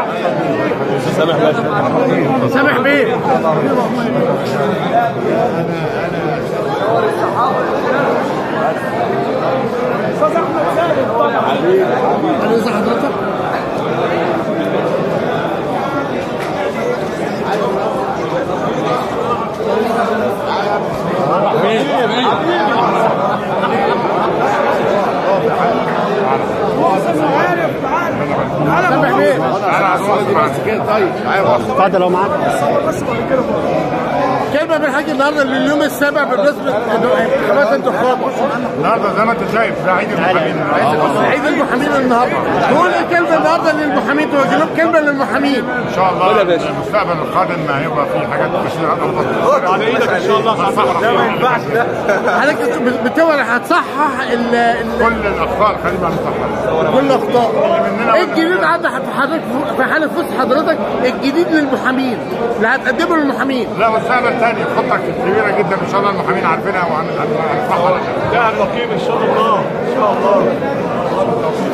سامح باشا سامح بيه عايز حضرتك سامح بيه اتفضل لو معاك كلمه من حاج النهارده لليوم السابع بالنسبه لانتخابات الانتخابات النهارده زي ما انت شايف ده عيد المحامين عيد المحامين النهارده تقول ايه كلمه النهارده للمحامين توجه لهم كلمه للمحامين ان شاء الله المستقبل القادم هيبقى فيه حاجات كتير افضل على ايدك ان شاء الله ده ما ينفعش ده حضرتك بتقول هتصحح ال- ال- كل الاخطاء خلينا نصححها كل اخطاء مننا ايه الجديد عند حضرتك في حاله فوز حضرتك الجديد للمحامين اللي هتقدمه للمحامين لا مستقبل تاني خطه كبيره جدا ان شاء الله المحامين عارفينها وهنصححها ده الرقيب ان شاء الله ان شاء الله